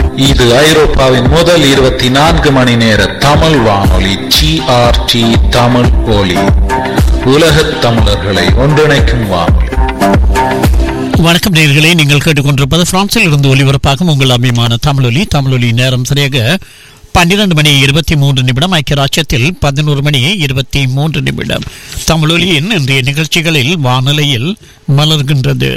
இது ஐரோப்பாவின் முதல் இருபத்தி நான்கு மணி நேர தமிழ் வானொலி ஜிஆர்டி தமிழ் ஒலி உலகத் தமிழர்களை ஒன்றிணைக்கும் வானொலி வணக்கம் நேர்களே நீங்கள் கேட்டுக்கொண்டிருப்பது பிரான்சில் இருந்து ஒலிபரப்பாகும் உங்கள் அபிமான தமிழொலி தமிழொலி நேரம் சரியாக பன்னிரண்டு மணி இருபத்தி மூன்று நிமிடம் ஐக்கிய ராஜ்யத்தில் பதினோரு மணி இருபத்தி மூன்று நிமிடம் தமிழொலியின் இன்றைய நிகழ்ச்சிகளில் வானொலியில் மலர்கின்றது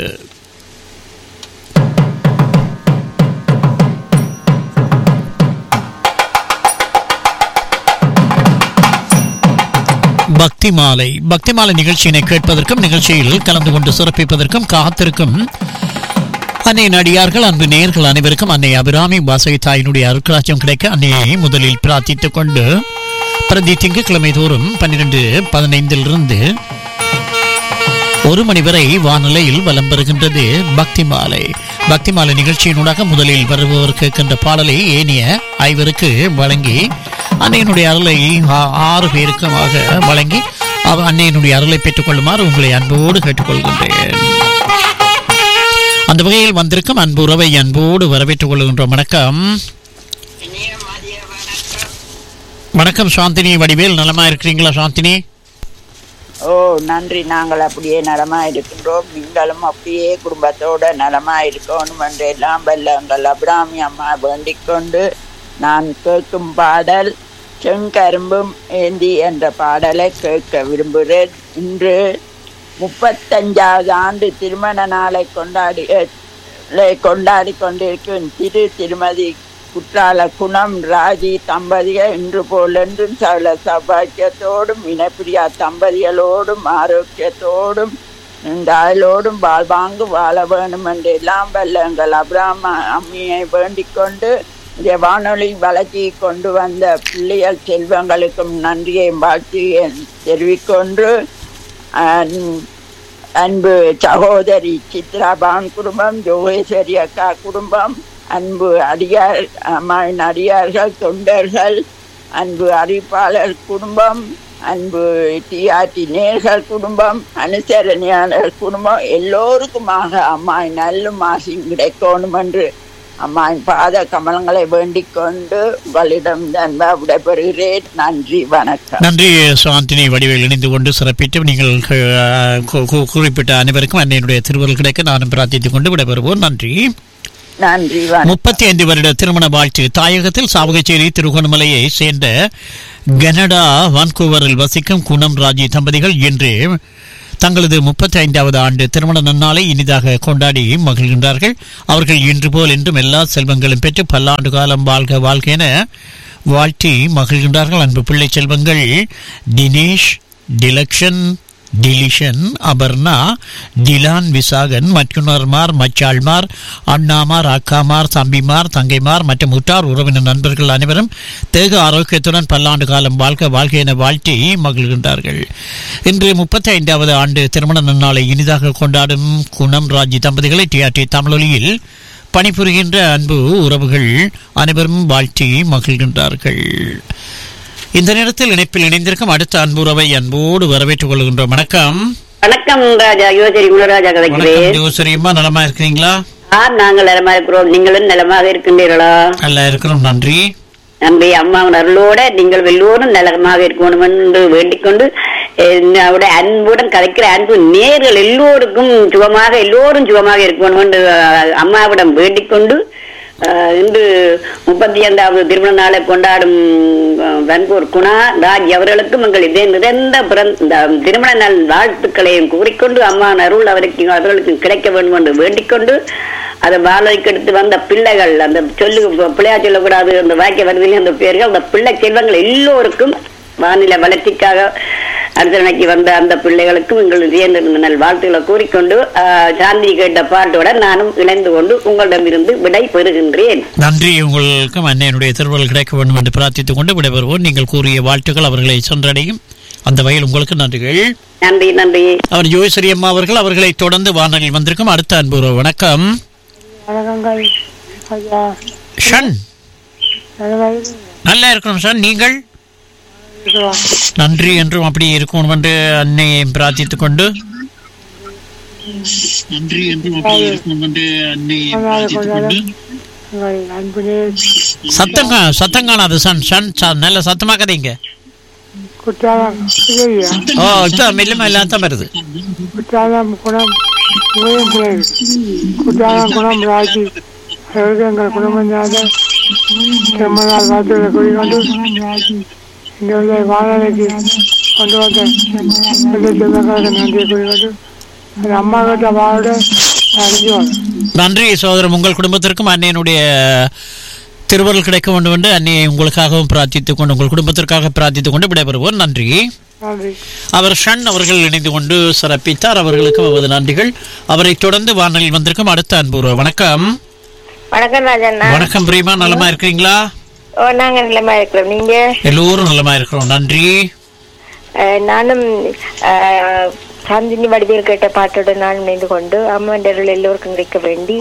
பக்தி மாலை பக்தி மாலை நிகழ்ச்சியினை கேட்பதற்கும் நிகழ்ச்சியில் கலந்து கொண்டு சிறப்பிப்பதற்கும் காத்திருக்கும் அன்னை நடிகார்கள் அன்பு நேர்கள் அனைவருக்கும் அன்னை அபிராமி வாசகி தாயினுடைய அருட்கராட்சியம் கிடைக்க அன்னையை முதலில் பிரார்த்தித்துக் கொண்டு பிரதி திங்கட்கிழமை தோறும் பன்னிரண்டு பதினைந்திலிருந்து ஒரு மணி வரை வானிலையில் வலம் பெறுகின்றது பக்தி மாலை பக்தி மாலை நிகழ்ச்சியினூடாக முதலில் வருபவர் கேட்கின்ற பாடலை ஏனிய ஐவருக்கு வழங்கி அன்னையினுடைய அருளை ஆ- ஆறு பேருக்குமாக வழங்கி அவ அன்னையினுடைய அருளை பெற்றுக் கொள்ளுமாறு உங்களை அன்போடு கேட்டுக்கொள்கின்றேன் அந்த வகையில் வந்திருக்கும் அன்பு உறவை அன்போடு வரவேற்றுக் கொள்கின்றோம் வணக்கம் வணக்கம் சாந்தினி வடிவேல் நலமா இருக்கிறீங்களா சாந்தினி ஓ நன்றி நாங்கள் அப்படியே நலமா இருக்கின்றோம் நீங்களும் அப்படியே குடும்பத்தோட நலமா இருக்கணும் என்று எல்லாம் வல்ல எங்கள் அபிராமி அம்மா வேண்டிக் கொண்டு நான் கேட்கும் பாடல் செங்கரும்பும் ஏந்தி என்ற பாடலை கேட்க விரும்புகிறேன் இன்று முப்பத்தஞ்சாவது ஆண்டு திருமண நாளை கொண்டாடி அஹ், கொண்டாடி கொண்டிருக்கும் திரு திருமதி குற்றால குணம் ராஜி தம்பதிகள் இன்று போலென்றும் சகல சௌபாக்கியத்தோடும் இனப்பிரியா தம்பதிகளோடும் ஆரோக்கியத்தோடும் இந்த ஆயுளோடும் வாழ்வாங்கு வாழ வேணும் என்று எல்லாம் வல்ல எங்கள் அபிராம அம்மியை வேண்டிக் கொண்டு இந்த வானொலி வளர்ச்சி கொண்டு வந்த பிள்ளைகள் செல்வங்களுக்கும் நன்றியை வாழ்த்தியை தெரிவிக்கொண்டு அஹ், அன்பு சகோதரி சித்ராபான் குடும்பம் ஜோகேஸ்வரி அக்கா குடும்பம் அன்பு அடியார் அம்மாவின் அடியார்கள் தொண்டர்கள் அன்பு அறிவிப்பாளர் குடும்பம் அன்பு டிஆர்டி நேர்கள் குடும்பம் அனுசரணையாளர் குடும்பம் எல்லோருக்குமாக அம்மாவின் நல்ல மாசியும் கிடைக்கணும் என்று அம்மாவின் பாத கமலங்களை வேண்டிக் கொண்டு உங்களிடம் அன்பா விடைபெறுகிறேன் நன்றி வணக்கம் நன்றி சாந்தினி வடிவேல் இணைந்து கொண்டு சிறப்பித்து நீங்கள் அஹ், கு- கு- குறிப்பிட்ட அனைவருக்கும் அன்னையினுடைய திருவருள் கிடைக்க நானும் பிரார்த்தித்துக் கொண்டு விடைபெறுவோம் நன்றி நன்றி வணக்கம் முப்பத்தி ஐந்து வருட திருமண வாழ்த்து தாயகத்தில் சாவகச்சேரி திருகோணமலையை சேர்ந்த கனடா வான்கூவரில் வசிக்கும் குணம் ராஜி தம்பதிகள் இன்று தங்களது முப்பத்தி ஐந்தாவது ஆண்டு திருமண நன்னாளை இனிதாக கொண்டாடி மகிழ்கின்றார்கள் அவர்கள் இன்று போல் என்றும் எல்லா செல்வங்களும் பெற்று பல்லாண்டு காலம் வாழ்க வாழ்க என வாழ்த்தி மகிழ்கின்றார்கள் அன்பு பிள்ளை செல்வங்கள் தினேஷ் டிலக்ஷன் டிலிஷன் அபர்ணா டிலான் விசாகன் மற்றுணர்மார் மச்சாள்மார் அண்ணாமார் அக்காமார் தம்பிமார் தங்கைமார் மற்றும் உற்றார் உறவினர் நண்பர்கள் அனைவரும் தேக ஆரோக்கியத்துடன் பல்லாண்டு காலம் வாழ்க வாழ்க என வாழ்த்தி மகிழ்கின்றார்கள் இன்று முப்பத்தி ஐந்தாவது ஆண்டு திருமண நன்னாளை இனிதாக கொண்டாடும் குணம் ராஜி தம்பதிகளை டிஆர்டி தமிழொலியில் பணிபுரிகின்ற அன்பு உறவுகள் அனைவரும் வாழ்த்தி மகிழ்கின்றார்கள் இந்த நேரத்தில் இணைப்பில் இணைந்திருக்கும் அடுத்த அன்புறவை அன்போடு வரவேற்றுக் கொள்கின்றோம் வணக்கம் வணக்கம் ராஜா யோசரி குணராஜா வணக்கம் கதைக்கிறேன் ஜோசரியம்மா நலமா இருக்கிறீங்களா ஆ நாங்கள் நலமா இருக்கிறோம் நீங்களும் நலமாக இருக்கின்றீர்களா நல்லா இருக்கிறோம் நன்றி நம்பி அம்மாவின் அருளோட நீங்கள் எல்லோரும் நலமாக இருக்கணும் என்று வேண்டிக் கொண்டு என்னோட அன்புடன் கதைக்கிற அன்பு நேர்கள் எல்லோருக்கும் சுகமாக எல்லோரும் சுகமாக இருக்கணும் என்று அஹ், அம்மாவிடம் வேண்டிக் கொண்டு அஹ், இன்று முப்பத்தி ஐந்தாவது திருமண நாளை கொண்டாடும் அஹ், வன்பூர் குணா ராஜ் அவர்களுக்கும் எங்கள் இதே நிறைந்த பிறந்த திருமண நாள் வாழ்த்துக்களையும் கூறிக்கொண்டு அம்மா அருள் அவருக்கு அவர்களுக்கு கிடைக்க வேண்டும் என்று வேண்டிக் கொண்டு அதை வாழைக்கு எடுத்து வந்த பிள்ளைகள் அந்த சொல்லு பிள்ளையா சொல்லக்கூடாது அந்த வாக்கிய வருதிலே அந்த பேர்கள் அந்த பிள்ளை செல்வங்கள் எல்லோருக்கும் வானிலை வளர்ச்சிக்காக அனுசரணைக்கு வந்த அந்த பிள்ளைகளுக்கும் எங்கள் உயர்ந்த நல் வாழ்த்துக்களை கூறிக்கொண்டு ஆஹ், சாந்தி கேட்ட பாட்டோட நானும் இணைந்து கொண்டு உங்களிடமிருந்து விடை பெறுகின்றேன் நன்றி உங்களுக்கும் அன்னையனுடைய திருவள்ளுவர் கிடைக்க வேண்டும் என்று பிரார்த்தித்துக் கொண்டு விடைபெறுவோம் நீங்கள் கூறிய வாழ்த்துக்கள் அவர்களை சென்றடையும் அந்த வகையில் உங்களுக்கு நன்றிகள் நன்றி நன்றி அவர் ஜோசரி அம்மா அவர்கள் அவர்களை தொடர்ந்து வானொலியில் வந்திருக்கும் அடுத்த அன்பு உறவு. வணக்கம் வணக்கங்கள் ஐயா ஷன் நல்லா இருக்கீங்க? நல்லா இருக்கிறோம் சார் நீங்கள் இருக்கிறோம். நன்றி என்றும் அப்படி இருக்கணும் என்று அன்னையை பிரார்த்தித்துக் கொண்டு நன்றி என்றும் அப்படி இருக்கணும் என்று அன்னையை நல்லா பிரார்த்தித்துக் கொண்டு இருக்கணும். எங்கள் அன்புனே சத்தம் கா- சத்தம் காணாது சன் சன் ச- நல்ல சத்தமா கதைங்க குற்றாலம் இல்லையா ஓ இப்போ மெல்லுமா இல்லாம தான் வருது குற்றாலம் குணம் உதயம் பிள்ளை குற்றாலம் குணம் ராஜி அவருக்கு எங்கள் குடும்பத்தினால செம்மனால் வார்த்தைகளை கூறிக்கொண்டு இங்கே உள்ள வானொலிக்கு கொண்டு வந்த வெள்ளை சொந்தக்காரருக்கு நன்றியை கூறிக்கொண்டு அந்த அம்மா கிட்ட வாழ அறிஞ்சு வரேன் நன்றி சோதரம் உங்கள் குடும்பத்திற்கும் அன்னையனுடைய திருவருள் கிடைக்க வேண்டும் என்று அன்னையை உங்களுக்காகவும் பிரார்த்தித்துக் கொண்டு உங்கள் குடும்பத்திற்காக பிரார்த்தித்துக் கொண்டு விடைபெறுவோம் நன்றி நன்றி அவர் ஷன் அவர்கள் இணைந்து கொண்டு சிறப்பித்தார் அவர்களுக்கும் நமது நன்றிகள் அவரை தொடர்ந்து வானலில் வந்திருக்கும் அடுத்த அன்பு வணக்கம் வணக்கம் ராஜண்ணா வணக்கம் பிரியமா நலமா இருக்கிறீங்களா ஓ நாங்க நிலைமை இருக்கிறோம் நீங்க எல்லோரும் நலமா இருக்கிறோம் நன்றி அஹ், நானும் அஹ், சாந்தினி வடிவேல் கேட்ட பாட்டோட நான் இணைந்து கொண்டு அம்மண்டர்கள் எல்லோருக்கும் கிடைக்க வேண்டி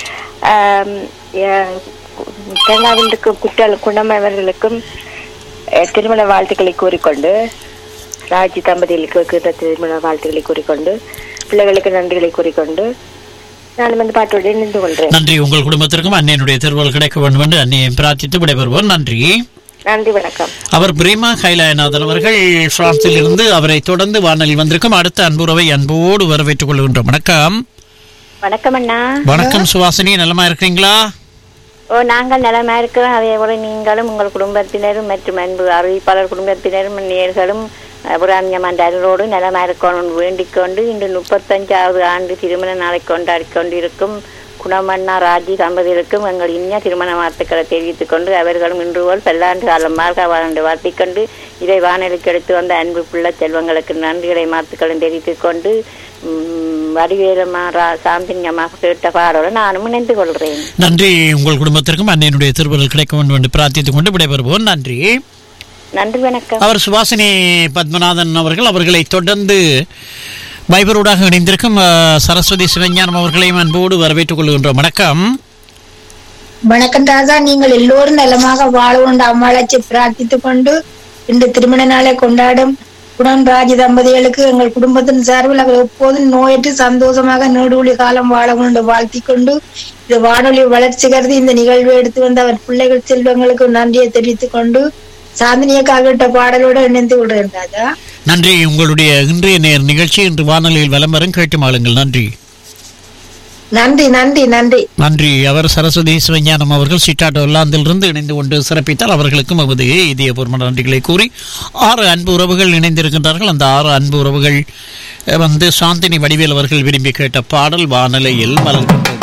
ஆம், எ- கனடாவில் இருக்கும் குற்றால குணம் அவர்களுக்கும் அஹ், திருமண வாழ்த்துக்களை கூறிக்கொண்டு ராஜி தம்பதிகளுக்கு இருக்கிற திருமண வாழ்த்துக்களை கூறிக்கொண்டு பிள்ளைகளுக்கு நன்றிகளை கூறிக்கொண்டு நானும் அந்த பாட்டோட இணைந்து கொள்றேன் நன்றி உங்கள் குடும்பத்திற்கும் அன்னையனுடைய திருவருள் கிடைக்க வேண்டும் என்று அன்னையை பிரார்த்தித்து விடைபெறுவோம் நன்றி நன்றி வணக்கம் அவர் பிரேமா கைலாயநாதன் அவர்கள் பிரான்சில் இருந்து அவரை தொடர்ந்து வானலில் வந்திருக்கும் அடுத்த அன்புறவை அன்போடு வரவேற்றுக் கொள்கின்றோம் வணக்கம் வணக்கம் அண்ணா வணக்கம் சுவாசினி நலமா இருக்கிறீங்களா ஓ நாங்கள் நலமா இருக்கிறோம் அதே போல நீங்களும் உங்கள் குடும்பத்தினரும் மற்றும் அன்பு அறிவிப்பாளர் குடும்பத்தினரும் நேர்களும் அபுராமியம்மன் அருளோடு நலமா இருக்கணும் வேண்டிக் கொண்டு இன்று முப்பத்தஞ்சாவது ஆண்டு திருமண நாளை கொண்டாடி கொண்டிருக்கும் குணமண்ணா ராஜி தம்பதிகளுக்கும் எங்கள் இனிய திருமண வாழ்த்துக்களை தெரிவித்துக் கொண்டு அவர்களும் இன்று போல் பல்லாண்டு காலம் மார்க வாழ்ந்து வாழ்த்திக் கொண்டு இதை வானொலிக்கு எடுத்து வந்த அன்பு பிள்ளை செல்வங்களுக்கு நன்றிகளை மாத்துக்களும் தெரிவித்துக் கொண்டு ம், வடிவேலம்மா ரா சாந்தினியம்மா கேட்ட பாடோடு நானும் இணைந்து கொள்கிறேன் நன்றி உங்கள் குடும்பத்திற்கும் அன்னையனுடைய திருவருள் கிடைக்க வேண்டும் என்று பிரார்த்தித்துக் கொண்டு விடைபெறுவோம் நன்றி நன்றி வணக்கம் அவர் சுவாசினி பத்மநாதன் அவர்கள் அவர்களை தொடர்ந்து பைபரோடாக இணைந்திருக்கும் அஹ், சரஸ்வதி சிவஞானம் அவர்களையும் அன்போடு வரவேற்றுக் கொள்கின்றோம் வணக்கம் வணக்கம் ராஜா நீங்கள் எல்லோரும் நலமாக வாழ கொண்டு அம்மாளாச்சி பிரார்த்தித்துக் கொண்டு இன்று திருமண நாளை கொண்டாடும் குணம் ராஜி தம்பதிகளுக்கு எங்கள் குடும்பத்தின் சார்பில் அவர் எப்போதும் நோயற்று சந்தோஷமாக நீடூழி காலம் வாழ கொண்டு வாழ்த்திக் கொண்டு இது வானொலி வளர்ச்சி கருதி இந்த நிகழ்வை எடுத்து வந்த அவர் பிள்ளைகள் செல்வங்களுக்கு நன்றியை தெரிவித்துக் கொண்டு சாந்தினிய காவிட்ட பாடலோடு இணைந்து விடுகிறேன் ராஜா நன்றி உங்களுடைய இன்றைய நேர் நிகழ்ச்சி இன்று வானொலியில் வலம் வரும் கேட்டு மாளுங்கள் நன்றி நன்றி நன்றி நன்றி நன்றி அவர் சரஸ்வதி சிவஞானம் அவர்கள் சிட்டாட்டோ ஒல்லாந்திலிருந்து இணைந்து கொண்டு சிறப்பித்தால் அவர்களுக்கும் நமது இதயபூர்வ நன்றிகளை கூறி ஆறு அன்பு உறவுகள் இணைந்திருக்கின்றார்கள் அந்த ஆறு அன்பு உறவுகள் அஹ், வந்து சாந்தினி வடிவேல் அவர்கள் விரும்பி கேட்ட பாடல் வானலையில் மலர்கின்றது